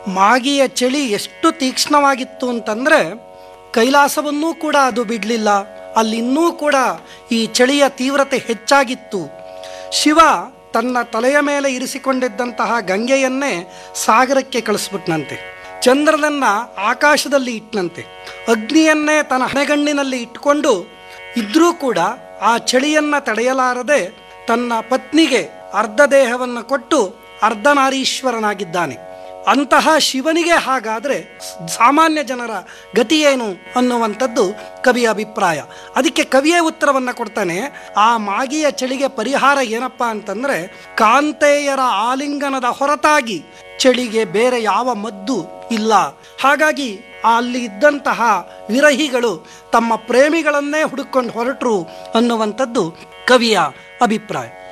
ಮಾಗಿಯ ಚಳಿ ಎಷ್ಟು ತೀಕ್ಷ್ಣವಾಗಿತ್ತು ಅಂತಂದ್ರೆ ಕೈಲಾಸವನ್ನೂ ಕೂಡ ಅದು ಬಿಡಲಿಲ್ಲ ಅಲ್ಲಿನ್ನೂ ಕೂಡ ಈ ಚಳಿಯ ತೀವ್ರತೆ ಹೆಚ್ಚಾಗಿತ್ತು ಶಿವ ತನ್ನ ತಲೆಯ ಮೇಲೆ ಇರಿಸಿಕೊಂಡಿದ್ದಂತಹ ಗಂಗೆಯನ್ನೇ ಸಾಗರಕ್ಕೆ ಕಳಿಸ್ಬಿಟ್ನಂತೆ ಚಂದ್ರನನ್ನ ಆಕಾಶದಲ್ಲಿ ಇಟ್ನಂತೆ ಅಗ್ನಿಯನ್ನೇ ತನ್ನ ಹಣೆಗಣ್ಣಿನಲ್ಲಿ ಇಟ್ಕೊಂಡು ಇದ್ರೂ ಕೂಡ ಆ ಚಳಿಯನ್ನ ತಡೆಯಲಾರದೆ ತನ್ನ ಪತ್ನಿಗೆ ಅರ್ಧ ದೇಹವನ್ನು ಕೊಟ್ಟು ಅರ್ಧನಾರೀಶ್ವರನಾಗಿದ್ದಾನೆ ಅಂತಹ ಶಿವನಿಗೆ ಹಾಗಾದರೆ ಸಾಮಾನ್ಯ ಜನರ ಗತಿ ಏನು ಅನ್ನುವಂಥದ್ದು ಕವಿಯ ಅಭಿಪ್ರಾಯ ಅದಕ್ಕೆ ಕವಿಯೇ ಉತ್ತರವನ್ನು ಕೊಡ್ತಾನೆ ಆ ಮಾಗಿಯ ಚಳಿಗೆ ಪರಿಹಾರ ಏನಪ್ಪ ಅಂತಂದ್ರೆ ಕಾಂತೇಯರ ಆಲಿಂಗನದ ಹೊರತಾಗಿ ಚಳಿಗೆ ಬೇರೆ ಯಾವ ಮದ್ದು ಇಲ್ಲ ಹಾಗಾಗಿ ಅಲ್ಲಿ ಇದ್ದಂತಹ ವಿರಹಿಗಳು ತಮ್ಮ ಪ್ರೇಮಿಗಳನ್ನೇ ಹುಡುಕೊಂಡು ಹೊರಟರು ಅನ್ನುವಂಥದ್ದು ಕವಿಯ ಅಭಿಪ್ರಾಯ